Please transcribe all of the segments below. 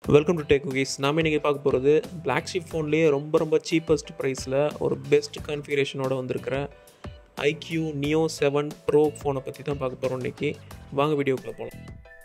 welcome to take குகீஸ் நாம இன்றைக்கி பார்க்க போகிறது பிளாக் ஷிப் ஃபோன்லேயே ரொம்ப ரொம்ப சீப்பஸ்ட் ப்ரைஸில் ஒரு பெஸ்ட் கான்ஃபிகரேஷனோட வந்திருக்கிற ஐக்யூ நியோ செவன் ப்ரோ ஃபோனை பற்றி தான் பார்க்க போகிறோம் இன்றைக்கி வாங்க வீடியோக்குள்ளே போகலாம்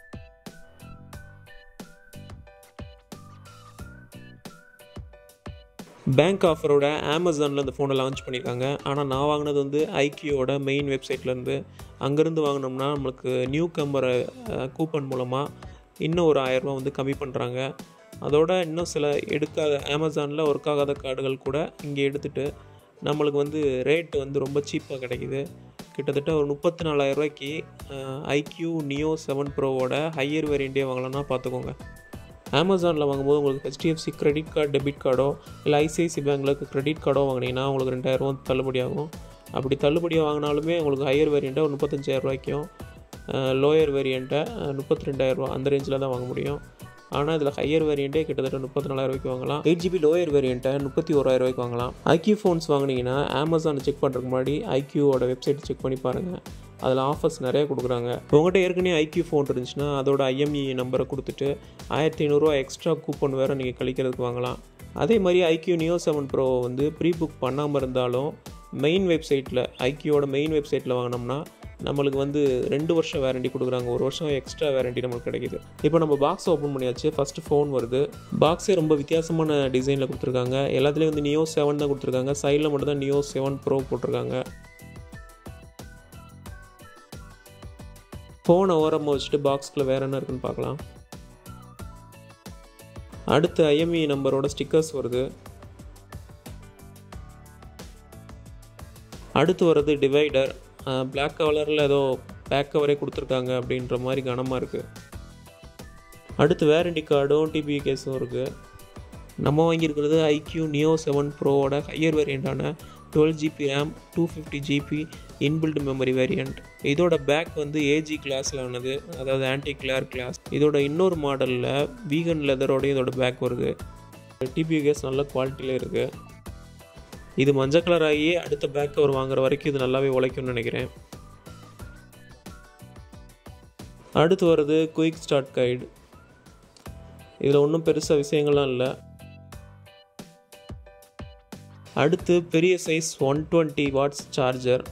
பேங்க் ஆஃபரோட அமேசானில் இந்த ஃபோனை லான்ச் பண்ணியிருக்காங்க ஆனால் நான் வாங்கினது வந்து ஐக்கியோட மெயின் வெப்சைட்லேருந்து அங்கேருந்து வாங்கினோம்னா நம்மளுக்கு நியூ கம்பரை கூப்பன் மூலமாக இன்னும் ஒரு ஆயிரரூபா வந்து கம்மி பண்ணுறாங்க அதோட இன்னும் சில எடுக்காத அமேசானில் ஒர்க் ஆகாத கார்டுகள் கூட இங்கே எடுத்துகிட்டு நம்மளுக்கு வந்து ரேட் வந்து ரொம்ப சீப்பாக கிடைக்குது கிட்டத்தட்ட ஒரு முப்பத்தி நாலாயிரரூவாய்க்கு ஐக்யூ நியோ செவன் ப்ரோவோட ஹையர் வேரியண்ட்டே வாங்கலாம்னா பார்த்துக்கோங்க அமேசானில் வாங்கும்போது உங்களுக்கு ஹெச்டிஎஃப்சி கிரெடிட் கார்டு டெபிட் கார்டோ இல்லை ஐசிஐசி பேங்க்கில் கிரெடிட் கார்டோ வாங்கினீங்கன்னா உங்களுக்கு ரெண்டாயிரரூவா தள்ளுபடி ஆகும் அப்படி தள்ளுபடியாக வாங்கினாலுமே உங்களுக்கு ஹையர் வேரியண்ட்டை ஒரு முப்பத்தஞ்சாயிரரூவாய்க்கும் லோயர் வேரியண்ட்டை முப்பத்தி ரெண்டாயிரரூவா அந்த ரேஞ்சில் தான் வாங்க முடியும் ஆனால் இதில் ஹையர் வேரியண்ட்டே கிட்டத்தட்ட முப்பத்தி நாலாயிரூவாய்க்கு வாங்கலாம் எயிட் ஜிபி லோயர் வேரியண்ட்டை முப்பத்தி ஓராயிரூவாய்க்கு வாங்கலாம் ஐக்யூ ஃபோன்ஸ் வாங்கினீங்கன்னா அமேசானை செக் பண்ணுறதுக்கு முன்னாடி ஐக்யூவோட வெப்சைட் செக் பண்ணி பாருங்கள் அதில் ஆஃபர்ஸ் நிறைய கொடுக்குறாங்க உங்கள்கிட்ட ஏற்கனவே ஐக்யூ ஃபோன் இருந்துச்சுன்னா அதோட ஐஎம்இ நம்பரை கொடுத்துட்டு ஆயிரத்தி ஐநூறுரூவா எக்ஸ்ட்ரா கூப்பன் வேறு நீங்கள் கழிக்கிறதுக்கு வாங்கலாம் அதே மாதிரி ஐக்யூ நியோ செவன் ப்ரோ வந்து ப்ரீ புக் பண்ணாமல் இருந்தாலும் மெயின் வெப்சைட்டில் ஐக்யூவோட மெயின் வெப்சைட்டில் வாங்கினோம்னா நம்மளுக்கு வந்து ரெண்டு வருஷம் வேரண்டி கொடுக்குறாங்க ஒரு வருஷம் எக்ஸ்ட்ரா வேரண்டி நம்மளுக்கு கிடைக்குது இப்போ நம்ம பாக்ஸ் ஓப்பன் பண்ணியாச்சு ஃபஸ்ட்டு ஃபோன் வருது பாக்ஸே ரொம்ப வித்தியாசமான டிசைனில் கொடுத்துருக்காங்க எல்லாத்துலேயும் வந்து நியோ செவன் தான் கொடுத்துருக்காங்க சைடில் மட்டும் தான் நியோ செவன் ப்ரோ போட்டிருக்காங்க ஃபோனை ஓரமாக வச்சுட்டு பாக்ஸ்க்குள்ளே வேறு என்ன இருக்குன்னு பார்க்கலாம் அடுத்து ஐஎம்இ நம்பரோட ஸ்டிக்கர்ஸ் வருது அடுத்து வர்றது டிவைடர் பிளாக் கலரில் ஏதோ பேக் கவரே கொடுத்துருக்காங்க அப்படின்ற மாதிரி கனமாக இருக்குது அடுத்து வேரண்டி கார்டும் டிபி கேஸும் இருக்குது நம்ம வாங்கியிருக்கிறது ஐக்யூ நியோ செவன் ப்ரோவோட ஹையர் வேரியண்ட்டான twelve GB RAM two fifty GB inbuilt memory variant இதோட பேக் வந்து ஏஜி கிளாஸில் ஆனது அதாவது ஆன்டி கிளார் கிளாஸ் இதோட இன்னொரு மாடலில் வீகன் லெதரோடய இதோட பேக் வருது டிபி கேஸ் நல்ல குவாலிட்டியில் இருக்குது இது மஞ்சள் கலர் ஆகி அடுத்த பேக் கவர் வாங்குற வரைக்கும் இது நல்லாவே உழைக்கும்னு நினைக்கிறேன் அடுத்து வர்றது குயிக் ஸ்டார்ட் கைடு இதில் ஒன்றும் பெருசாக விஷயங்கள்லாம் இல்லை அடுத்து பெரிய size one twenty watts charger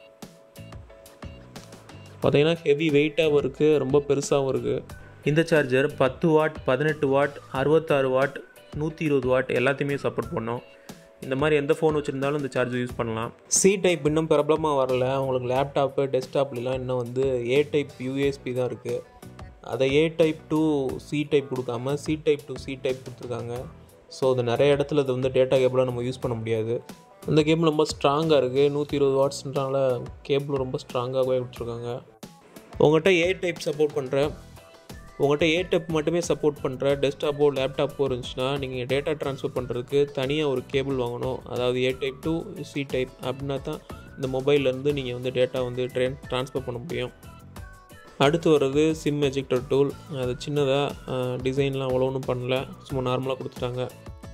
பார்த்தீங்கன்னா ஹெவி வெயிட்டாகவும் இருக்குது ரொம்ப பெருசாகவும் இருக்குது இந்த சார்ஜர் பத்து வாட் பதினெட்டு வாட் அறுபத்தாறு வாட் நூற்றி இருபது வாட் எல்லாத்தையுமே சப்போர்ட் பண்ணோம் இந்த மாதிரி எந்த ஃபோன் வச்சுருந்தாலும் இந்த சார்ஜர் யூஸ் பண்ணலாம் சி டைப் இன்னும் பிரபலமாக வரல உங்களுக்கு லேப்டாப்பு டெஸ்க்டாப்லாம் இன்னும் வந்து ஏ டைப் யூஎஸ்பி தான் இருக்குது அதை A type to C type கொடுக்காம C type to C type கொடுத்துருக்காங்க ஸோ அது நிறைய இடத்துல இது வந்து டேட்டா கேபிளாக நம்ம யூஸ் பண்ண முடியாது இந்த கேபிள் ரொம்ப ஸ்ட்ராங்காக இருக்குது நூற்றி இருபது வாட்ஸ்ன்றனால கேபிள் ரொம்ப ஸ்ட்ராங்காகவே கொடுத்துருக்காங்க உங்கள்கிட்ட ஏ டைப் சப்போர்ட் பண்ணுற உங்கள்கிட்ட ஏ டைப் மட்டுமே சப்போர்ட் பண்ணுற டெஸ்க்டாப்போ லேப்டாப்போ இருந்துச்சுன்னா நீங்கள் டேட்டா ட்ரான்ஸ்ஃபர் பண்ணுறதுக்கு தனியாக ஒரு கேபிள் வாங்கணும் அதாவது A type to C type அப்படின்னா தான் இந்த மொபைல்லேருந்து நீங்கள் வந்து டேட்டா வந்து ட்ரெயின் ட்ரான்ஸ்ஃபர் பண்ண முடியும் அடுத்து வர்றது சிம் எஜெக்டர் டூல் அது சின்னதாக டிசைன்லாம் அவ்வளோ ஒன்றும் பண்ணல சும்மா நார்மலாக கொடுத்துட்டாங்க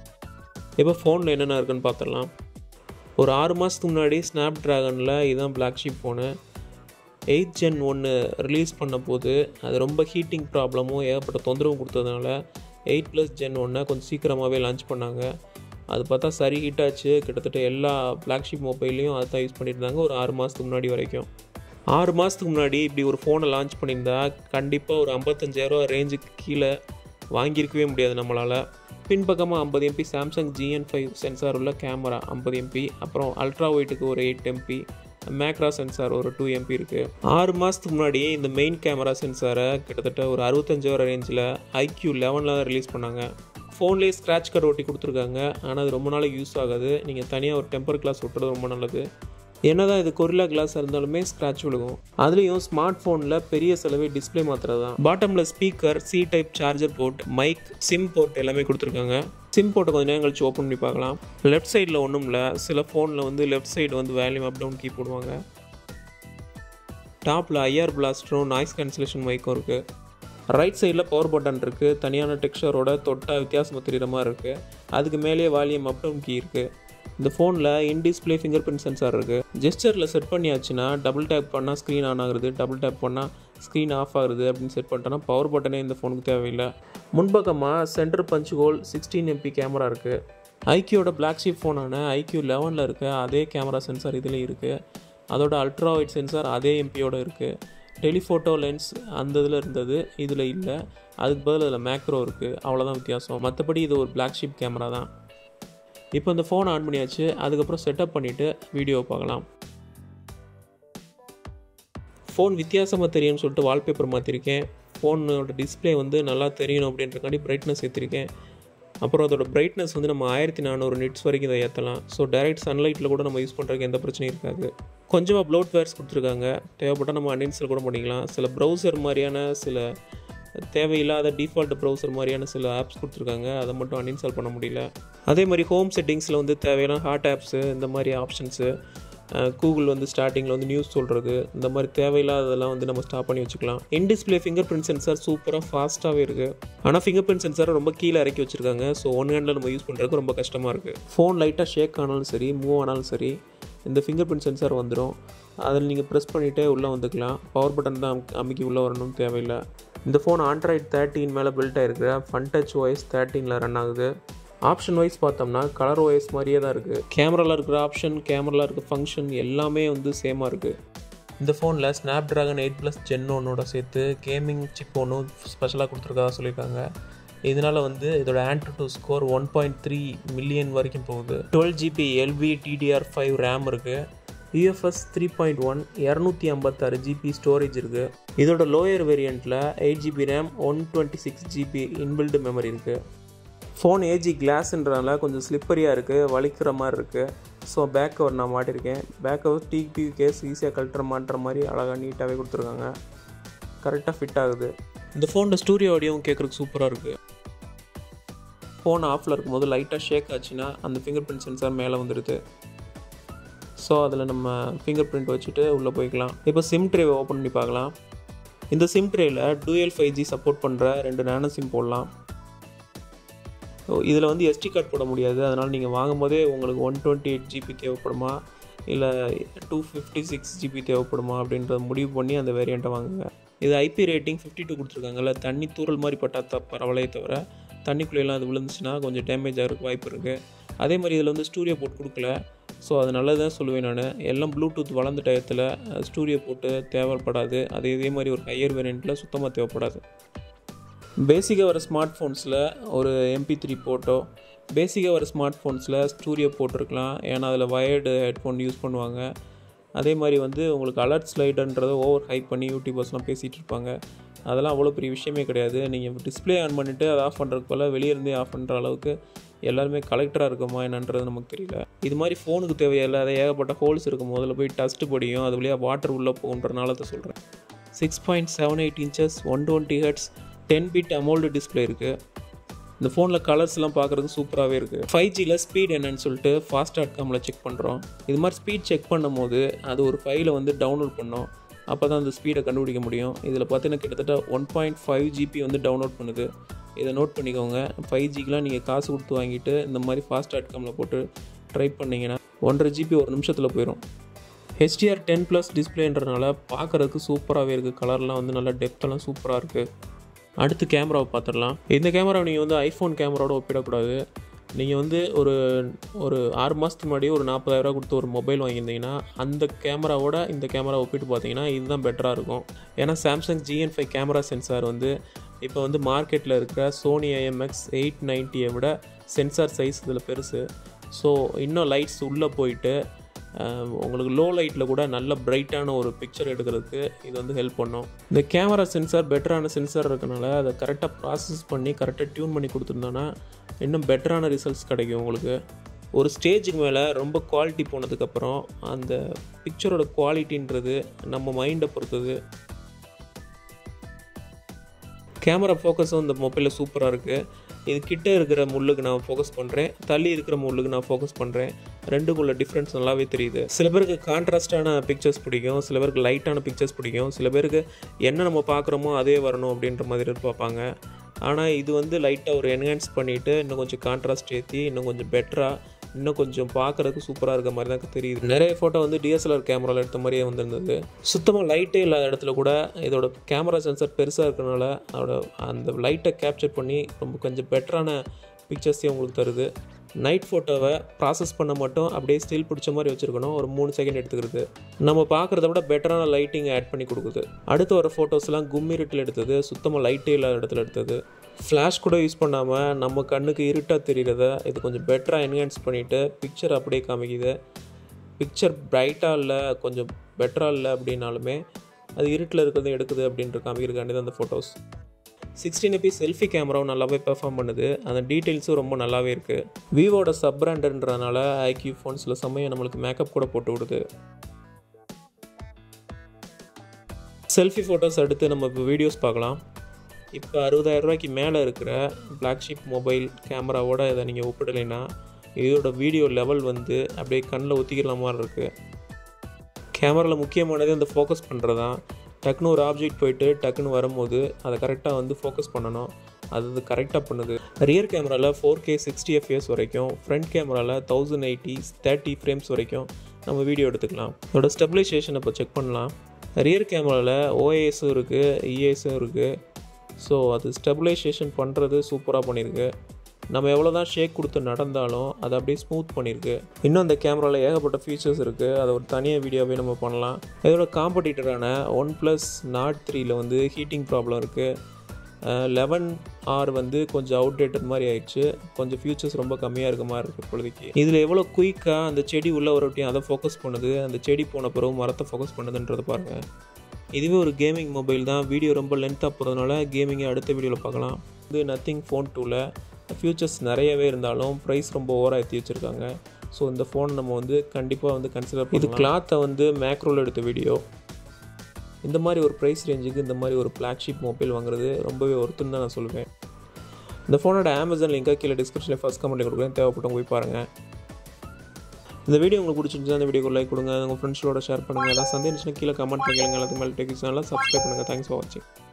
இப்போ ஃபோனில் என்னென்ன இருக்குன்னு பார்த்துடலாம் ஒரு ஆறு மாதத்துக்கு முன்னாடி ஸ்னாப் ட்ராகனில் இதுதான் black sheep phone eight gen ஒன்று ரிலீஸ் பண்ண போது அது ரொம்ப ஹீட்டிங் ப்ராப்ளமும் ஏகப்பட்ட தொந்தரவும் கொடுத்ததுனால எயிட் ப்ளஸ் ஜென் ஒன்றை கொஞ்சம் சீக்கிரமாகவே லான்ச் பண்ணாங்க அது பார்த்தா சரி ஹீட் ஆச்சு கிட்டத்தட்ட எல்லா ஃப்ளாக்ஷிப் மொபைல்லையும் அதை தான் யூஸ் பண்ணியிருந்தாங்க ஒரு ஆறு மாதத்துக்கு முன்னாடி வரைக்கும் ஆறு மாதத்துக்கு முன்னாடி இப்படி ஒரு ஃபோனை லான்ச் பண்ணியிருந்தா கண்டிப்பாக ஒரு ஐம்பத்தஞ்சாயிரரூவா ரேஞ்சுக்கு கீழே வாங்கியிருக்கவே முடியாது நம்மளால் பின்பக்கமாக ஐம்பது MP Samsung GN five sensor உள்ள கேமரா ஐம்பது எம்பி அப்புறம் அல்ட்ரா ஒயிட்டுக்கு ஒரு எயிட் எம்பி மேக்ரா சென்சார் ஒரு டூ எம்பி இருக்குது ஆறு மாதத்துக்கு முன்னாடி இந்த மெயின் கேமரா சென்சாரை கிட்டத்தட்ட ஒரு அறுபத்தஞ்சாயிரம் ரேஞ்சில் ஐக்யூ லெவனில் தான் ரிலீஸ் பண்ணாங்க ஃபோன்லேயே ஸ்க்ராட்ச் கார்டு ஒட்டி கொடுத்துருக்காங்க ஆனால் அது ரொம்ப நாளைக்கு யூஸ் ஆகாது நீங்கள் தனியாக ஒரு டெம்பர் கிளாஸ் ஒட்டுறது ரொம்ப நல்லது என்னதான் இது கொரில்லா கிளாஸாக இருந்தாலுமே ஸ்க்ராட்ச் விழுகும் அதுலேயும் ஸ்மார்ட் ஃபோனில் பெரிய செலவே டிஸ்பிளே மாத்திரம் தான் பாட்டமில் speaker C type charger port mic SIM port எல்லாமே கொடுத்துருக்காங்க சிம் போர்ட்டை கொஞ்சம் நேரம் கழிச்சு ஓப்பன் பண்ணி பார்க்கலாம் லெஃப்ட் சைடில் ஒன்றும் இல்லை சில ஃபோனில் வந்து லெஃப்ட் சைடு வந்து வேல்யூம் அப் டவுன் கீ போடுவாங்க டாப்பில் ஐஆர் பிளாஸ்டரும் நாய்ஸ் கேன்சலேஷன் மைக்கும் இருக்குது ரைட் சைடில் பவர் பட்டன் இருக்குது தனியான டெக்ஸ்சரோட தொட்டால் வித்தியாசமாக தெரிகிற மாதிரி இருக்குது அதுக்கு மேலேயே வால்யூம் அப் டவுன் கீ இருக்குது இந்த ஃபோனில் in display fingerprint sensor இருக்குது ஜெஸ்டரில் செட் பண்ணியாச்சுன்னா டபுள் டேப் பண்ணால் ஸ்க்ரீன் ஆன் ஆகுது டபுள் டேப் பண்ணால் ஸ்க்ரீன் ஆஃப் ஆகுது அப்படின்னு செட் பண்ணிட்டோன்னா பவர் பட்டனே இந்த ஃபோனுக்கு தேவையில்லை முன்பக்கமாக centre punch hole sixteen MP camera இருக்குது ஐக்யூவோட பிளாக் ஷீப் ஃபோனான ஐக்யூ லெவனில் இருக்க அதே கேமரா சென்சார் இதில் இருக்குது அதோட அல்ட்ரா ஒயிட் சென்சார் அதே எம்பியோட இருக்குது டெலிஃபோட்டோ லென்ஸ் அந்த இதில் இருந்தது இதில் இல்லை அதுக்கு பதில் அதில் மேக்ரோ இருக்குது அவ்வளோதான் வித்தியாசம் மற்றபடி இது ஒரு பிளாக் ஷீப் கேமரா தான் இப்போ இந்த ஃபோன் ஆன் பண்ணியாச்சு அதுக்கப்புறம் செட்டப் பண்ணிவிட்டு வீடியோ பார்க்கலாம் ஃபோன் வித்தியாசமாக தெரியும்னு சொல்லிட்டு வால்பேப்பர் மாற்றிருக்கேன் ஃபோனோட டிஸ்பிளே வந்து நல்லா தெரியணும் அப்படின்றக்காண்டி பிரைட்னஸ் ஏற்றிருக்கேன் அப்புறம் அதோட பிரைட்னஸ் வந்து நம்ம ஆயிரத்தி நானூறு நிட்ஸ் வரைக்கும் இதை ஏற்றலாம் ஸோ டைரக்ட் சன்லைட்டில் கூட நம்ம யூஸ் பண்ணுறதுக்கு எந்த பிரச்சனையும் இருக்காது கொஞ்சமாக ப்ளோட் வேர்ஸ் கொடுத்துருக்காங்க தேவைப்பட்டால் நம்ம அன்இன்ஸ்டால் கூட பண்ணிக்கலாம் சில ப்ரௌசர் மாதிரியான சில தேவையில்லாத டிஃபால்ட் ப்ரௌசர் மாதிரியான சில ஆப்ஸ் கொடுத்துருக்காங்க அதை மட்டும் அன்இன்ஸ்டால் பண்ண முடியல அதே மாதிரி ஹோம் செட்டிங்ஸில் வந்து தேவையான ஹாட் ஆப்ஸு இந்த மாதிரி ஆப்ஷன்ஸு கூகுள் வந்து ஸ்டார்டிங்கில் வந்து நியூஸ் சொல்கிறது இந்த மாதிரி தேவையில்லாததெல்லாம் வந்து நம்ம ஸ்டாப் பண்ணி வச்சுக்கலாம் in display fingerprint sensor சூப்பராக ஃபாஸ்ட்டாகவே இருக்குது ஆனால் ஃபிங்கர் பிரிண்ட் சென்சாரை ரொம்ப கீழே இறக்கி வச்சுருக்காங்க ஸோ ஒன் ஹேண்டில் நம்ம யூஸ் பண்ணுறதுக்கு ரொம்ப கஷ்டமாக இருக்குது ஃபோன் லைட்டாக ஷேக் ஆனாலும் சரி மூவ் ஆனாலும் சரி இந்த ஃபிங்கர் பிரிண்ட் சென்சார் வந்துடும் அதில் நீங்கள் ப்ரெஸ் பண்ணிவிட்டே உள்ளே வந்துக்கலாம் பவர் பட்டன் தான் அமைக்கி உள்ளே வரணும்னு தேவையில்லை இந்த ஃபோன் ஆண்ட்ராய்ட் தேர்ட்டின் மேலே பில்ட் ஆகிருக்கு ஃபன் டச் ஓஎஸ் தேர்ட்டீனில் ரன் ஆகுது ஆப்ஷன் வைஸ் பார்த்தோம்னா கலர் ஓஎஸ் மாதிரியே தான் இருக்குது கேமராவில் இருக்கிற ஆப்ஷன் கேமராவில் இருக்கிற ஃபங்க்ஷன் எல்லாமே வந்து சேமாக இருக்குது இந்த ஃபோனில் Snapdragon eight plus gen ஒன்னோட சேர்த்து கேமிங் சிப் ஒன்றும் ஸ்பெஷலாக கொடுத்துருக்கதா சொல்லியிருக்காங்க இதனால் வந்து இதோட AnTuTu score one point three million வரைக்கும் போகுது twelve GB LV DDR five RAM இருக்குது யூஎஃப்எஸ் த்ரீ பாயிண்ட் ஒன் இரநூத்தி ஐம்பத்தாறு ஜிபி ஸ்டோரேஜ் இருக்குது இதோட லோயர் வேரியண்ட்டில் eight GB RAM one twenty six GB inbuilt memory இருக்குது ஃபோன் ஏஜி கிளாஸ்ன்றனால கொஞ்சம் ஸ்லிப்பரியாக இருக்குது வலிக்கிற மாதிரி இருக்குது ஸோ பேக் கவர் நான் மாட்டியிருக்கேன் பேக் கவர் டிபி கேஸ் ஈஸியாக கழட்டுற மாட்டுற மாதிரி அழகாக நீட்டாகவே கொடுத்துருக்காங்க கரெக்டாக ஃபிட் ஆகுது இந்த ஃபோனில் ஸ்டூடியோ ஆடியோவும் கேட்குறதுக்கு சூப்பராக இருக்குது ஃபோன் ஆஃபில் இருக்கும்போது லைட்டாக ஷேக் ஆச்சுன்னா அந்த ஃபிங்கர் பிரிண்ட் சென்சார் மேலே வந்துடுது ஸோ அதில் நம்ம ஃபிங்கர் பிரிண்ட் வச்சுட்டு உள்ளே போய்க்கலாம் இப்போ சிம் ட்ரேவை ஓப்பன் பண்ணி பார்க்கலாம் இந்த சிம் ட்ரேயில் டூஎல் ஃபைவ் ஜி சப்போர்ட் பண்ணுற ரெண்டு நேனோ சிம் போடலாம் இதில் வந்து எஸ்டி கார்டு போட முடியாது அதனால் நீங்கள் வாங்கும்போதே உங்களுக்கு ஒன் டுவெண்ட்டி எயிட் ஜிபி தேவைப்படுமா இல்லை டூ ஃபிஃப்டி சிக்ஸ் ஜிபி தேவைப்படுமா அப்படின்றத முடிவு பண்ணி அந்த வேரியண்ட்டை வாங்குங்க இது ஐபி ரேட்டிங் ஃபிஃப்டி டூ கொடுத்துருக்காங்கல்ல தண்ணி தூரல் மாதிரி பட்டால் த பரவாயில்லையே தவிர தண்ணிக்குள்ளேலாம் அது விழுந்துச்சுன்னா கொஞ்சம் டேமேஜ் ஆகிறதுக்கு வாய்ப்பு இருக்குது அதே மாதிரி இதில் வந்து ஸ்டூடியோ போட் கொடுக்கல ஸோ அது நல்லது தான் சொல்லுவேன் நான் எல்லாம் ப்ளூடூத் வளர்ந்த டயத்தில் ஸ்டூடியோ போட்டு தேவைப்படாது அதே இதே மாதிரி ஒரு ஹையர் வேரியண்ட்டில் சுத்தமாக தேவைப்படாது பேசிக்காக வர ஸ்மார்ட் ஃபோன்ஸில் ஒரு எம்பி த்ரீ போட்டோ பேசிக்காக வர ஸ்மார்ட் ஃபோன்ஸில் ஸ்டூடியோ போட்டிருக்கலாம் ஏன்னா அதில் வயர்டு ஹெட்ஃபோன் யூஸ் பண்ணுவாங்க அதே மாதிரி வந்து உங்களுக்கு அலர்ட் ஸ்லைடுன்றதை ஓவர் ஹைப் பண்ணி யூடியூபர்ஸ்லாம் பேசிகிட்டு இருப்பாங்க அதெல்லாம் அவ்வளோ பெரிய விஷயமே கிடையாது நீங்கள் டிஸ்பிளே ஆன் பண்ணிவிட்டு அதை ஆஃப் பண்ணுறதுக்கு போல் வெளியே இருந்தே ஆஃப் பண்ணுற அளவுக்கு எல்லாருமே கலெக்டராக இருக்குமா என்னன்றது நமக்கு தெரியல இது மாதிரி ஃபோனுக்கு தேவையில்லாத ஏகப்பட்ட ஹோல்ஸ் இருக்கும் முதல்ல போய் டஸ்ட்டு படியும் அது வழியாக வாட்டர் உள்ளே போகுன்றனால அதை சொல்கிறேன் six point seven eight inches one twenty hertz ten bit AMOLED display இருக்குது இந்த ஃபோனில் கலர்ஸ்லாம் பார்க்குறதுக்கு சூப்பராகவே இருக்குது ஃபைவ் ஜியில் ஸ்பீட் என்னன்னு சொல்லிட்டு ஃபாஸ்ட் டாட் காமில் செக் பண்ணுறோம் இது மாதிரி ஸ்பீட் செக் பண்ணும்போது அது ஒரு ஃபைலை வந்து டவுன்லோட் பண்ணோம் அப்போ தான் அந்த ஸ்பீடை கண்டுபிடிக்க முடியும் இதில் பார்த்தீங்கன்னா கிட்டத்தட்ட ஒன் பாயிண்ட் ஃபைவ் ஜிபி வந்து டவுன்லோட் பண்ணுது இதை நோட் பண்ணிக்கோங்க ஃபைவ் ஜிக்கெலாம் நீங்கள் காசு கொடுத்து வாங்கிட்டு இந்த மாதிரி ஃபாஸ்ட் டாட் காமில் போட்டு ட்ரை பண்ணிங்கன்னா ஒன்றரை ஜிபி ஒரு நிமிஷத்தில் போயிடும் ஹெச்டிஆர் டென் ப்ளஸ் டிஸ்பிளேன்றனால பார்க்குறதுக்கு சூப்பராகவே இருக்குது கலர்லாம் வந்து நல்லா டெப்த்தெல்லாம் சூப்பராக இருக்குது அடுத்து கேமராவை பார்த்துடலாம் இந்த கேமராவை நீங்கள் வந்து ஐஃபோன் கேமராவோட ஒப்பிடக்கூடாது நீங்கள் வந்து ஒரு ஒரு ஆறு மாதத்துக்கு முன்னாடி ஒரு நாற்பதாயிரரூவா கொடுத்து ஒரு மொபைல் வாங்கியிருந்தீங்கன்னா அந்த கேமராவோட இந்த கேமரா ஒப்பிட்டு பார்த்தீங்கன்னா இதுதான் பெட்டராக இருக்கும் ஏன்னா Samsung GN five camera sensor வந்து இப்போ வந்து மார்க்கெட்டில் இருக்கிற சோனி ஐஎம்எக்ஸ் எயிட் நைன்ட்டியை விட சென்சார் சைஸ் இதில் பெருசு ஸோ இன்னும் லைட்ஸ் உள்ளே போயிட்டு உங்களுக்கு லோ லைட்டில் கூட நல்ல பிரைட்டான ஒரு பிக்சர் எடுக்கிறதுக்கு இது வந்து ஹெல்ப் பண்ணும் இந்த கேமரா சென்சார் பெட்டரான சென்சார் இருக்கனால அதை கரெக்டாக ப்ராசஸ் பண்ணி கரெக்டாக டியூன் பண்ணி கொடுத்துருந்தோன்னா இன்னும் பெட்டரான ரிசல்ட்ஸ் கிடைக்கும் உங்களுக்கு ஒரு ஸ்டேஜுக்கு மேலே ரொம்ப குவாலிட்டி போனதுக்கப்புறம் அந்த பிக்சரோட குவாலிட்டின்றது நம்ம மைண்டை பொறுத்தது கேமரா ஃபோக்கஸும் இந்த மொபைலில் சூப்பராக இருக்குது இது கிட்டே இருக்கிற முள்ளுக்கு நான் ஃபோக்கஸ் பண்ணுறேன் தள்ளி இருக்கிற முள்ளுக்கு நான் ஃபோக்கஸ் பண்ணுறேன் ரெண்டுக்குள்ள டிஃப்ரென்ஸ் நல்லாவே தெரியுது சில பேருக்கு கான்ட்ராஸ்டான பிக்சர்ஸ் பிடிக்கும் சில பேருக்கு லைட்டான பிக்சர்ஸ் பிடிக்கும் சில பேருக்கு என்ன நம்ம பார்க்குறோமோ அதே வரணும் அப்படின்ற மாதிரி பார்ப்பாங்க ஆனால் இது வந்து லைட்டாக ஒரு என்ஹான்ஸ் பண்ணிவிட்டு இன்னும் கொஞ்சம் கான்ட்ராஸ்ட் ஏற்றி இன்னும் கொஞ்சம் பெட்டராக இன்னும் கொஞ்சம் பார்க்குறதுக்கு சூப்பராக இருக்க மாதிரி தான் தெரியுது நிறைய ஃபோட்டோ வந்து டிஎஸ்எல்ஆர் கேமராவில் எடுத்த மாதிரியே வந்திருந்தது சுத்தமாக லைட்டே இல்லாத இடத்துல கூட இதோட கேமரா சென்சர் பெருசாக இருக்கிறனால அதோட அந்த லைட்டை கேப்சர் பண்ணி ரொம்ப கொஞ்சம் பெட்டரான பிக்சர்ஸையும் உங்களுக்கு தருது நைட் ஃபோட்டோவை ப்ராசஸ் பண்ண மட்டும் அப்படியே ஸ்டில் பிடிச்ச மாதிரி வச்சுருக்கணும் ஒரு மூணு செகண்ட் எடுத்துக்கிறது நம்ம பார்க்குறத விட பெட்டரான லைட்டிங் ஆட் பண்ணி கொடுக்குது அடுத்து வர ஃபோட்டோஸ்லாம் கும்மிருட்டில் எடுத்தது சுத்தமாக லைட்டே இல்லாத இடத்துல எடுத்தது ஃப்ளாஷ் கூட யூஸ் பண்ணாமல் நம்ம கண்ணுக்கு இருட்டாக தெரிகிறத இது கொஞ்சம் பெட்டராக என்ஹான்ஸ் பண்ணிவிட்டு பிக்சர் அப்படியே காமிக்குது பிக்சர் பிரைட்டாக இல்லை கொஞ்சம் பெட்டராக இல்லை அப்படின்னாலுமே அது இருட்டில் இருக்கிறத எடுக்குது அப்படின்ற காமிக்கிறதுக்காண்டி தான் அந்த ஃபோட்டோஸ் சிக்ஸ்டீன் எபி செல்ஃபி கேமராவும் நல்லாவே பெர்ஃபார்ம் பண்ணுது அந்த டீட்டெயில்ஸும் ரொம்ப நல்லாவே இருக்குது விவோட சப் பிராண்டுன்றதுனால ஐக்யூ ஃபோன்ஸில் சமயம் நம்மளுக்கு மேக்கப் கூட போட்டு விடுது செல்ஃபி ஃபோட்டோஸ் அடுத்து நம்ம இப்போ வீடியோஸ் பார்க்கலாம் இப்போ அறுபதாயிரம் ரூபாய்க்கு மேலே இருக்கிற பிளாக்ஷிப் மொபைல் கேமராவோட இதை நீங்கள் ஒப்பிடலைன்னா இதோட வீடியோ லெவல் வந்து அப்படியே கண்ணில் ஒத்திக்கிற மாதிரி இருக்குது கேமராவில் முக்கியமானது அந்த ஃபோக்கஸ் பண்ணுறது தான் டக்குன்னு ஒரு ஆப்ஜெக்ட் போயிட்டு டக்குன்னு வரும்போது அதை கரெக்டாக வந்து ஃபோக்கஸ் பண்ணணும் அது அது கரெக்டாக பண்ணுது ரியர் கேமராவில் ஃபோர் கே சிக்ஸ்டி எஃப்எஸ் வரைக்கும் ஃப்ரண்ட் கேமராவில் தௌசண்ட் எயிட்டி தேர்ட்டி ஃப்ரேம்ஸ் வரைக்கும் நம்ம வீடியோ எடுத்துக்கலாம் அதோட ஸ்டெபிலைசேஷன் இப்போ செக் பண்ணலாம் ரியர் கேமராவில் ஓஏஎஸும் இருக்குது இஏஎஸும் இருக்குது ஸோ அது ஸ்டெபிலைசேஷன் பண்ணுறது சூப்பராக பண்ணியிருக்கு நம்ம எவ்வளோ தான் ஷேக் கொடுத்து நடந்தாலும் அதை அப்படியே ஸ்மூத் பண்ணியிருக்கு இன்னும் அந்த கேமராவில் ஏகப்பட்ட ஃபீச்சர்ஸ் இருக்குது அதை ஒரு தனியாக வீடியோவே நம்ம பண்ணலாம் இதோட காம்படிட்டரான ஒன் ப்ளஸ் நாட் த்ரீயில் வந்து ஹீட்டிங் ப்ராப்ளம் இருக்குது லெவன் ஆர் வந்து கொஞ்சம் அவுடேட்டட் மாதிரி ஆயிடுச்சு கொஞ்சம் ஃபியூச்சர்ஸ் ரொம்ப கம்மியாக இருக்க மாதிரி இருக்குது இப்பொழுதைக்கு இதில் எவ்வளோ குயிக்காக அந்த செடி உள்ள வரட்டியும் அதை ஃபோக்கஸ் பண்ணுது அந்த செடி போன பிறகு மரத்தை ஃபோக்கஸ் பண்ணுதுன்றதை பாருங்கள் இதுவே ஒரு கேமிங் மொபைல் தான் வீடியோ ரொம்ப லென்த்தாக போகிறதுனால கேமிங்கை அடுத்த வீடியோவில் பார்க்கலாம் இது நத்திங் ஃபோன் டூவில் ஃபியூச்சர்ஸ் நிறையவே இருந்தாலும் ப்ரைஸ் ரொம்ப ஓவராக ஏற்றி வச்சுருக்காங்க ஸோ இந்த ஃபோன் நம்ம வந்து கண்டிப்பாக வந்து கன்சிடர் இது கிளாத்தை வந்து மேக்ரோவில் எடுத்த வீடியோ இந்த மாதிரி ஒரு ப்ரைஸ் ரேஞ்சுக்கு இந்த மாதிரி ஒரு ஃப்ளாக்ஷிப் மொபைல் வாங்குறது ரொம்பவே ஒருத்துன்னு தான் நான் சொல்லுவேன் இந்த ஃபோனோட அமேசான் லிங்காக கீழே டிஸ்கிரிப்ஷனில் ஃபஸ்ட் கமெண்ட் கொடுக்குறேன் தேவைப்பட்டவங்க போய் பாருங்கள் இந்த வீடியோ உங்களுக்கு பிடிச்சிருந்துச்சு அந்த வீடியோக்கு லைக் கொடுங்க உங்கள் ஃப்ரெண்ட்ஸோட ஷேர் பண்ணுங்கள் எல்லாம் சந்தேகம் கீழே கமெண்ட் பண்ணுங்க எல்லாத்துக்கு மேலே டெக்ஸ் சேனலில் சப்ஸ்கிரைப் பண்ணுங்கள் தேங்க்ஸ் ஃபார் வாட்சிங்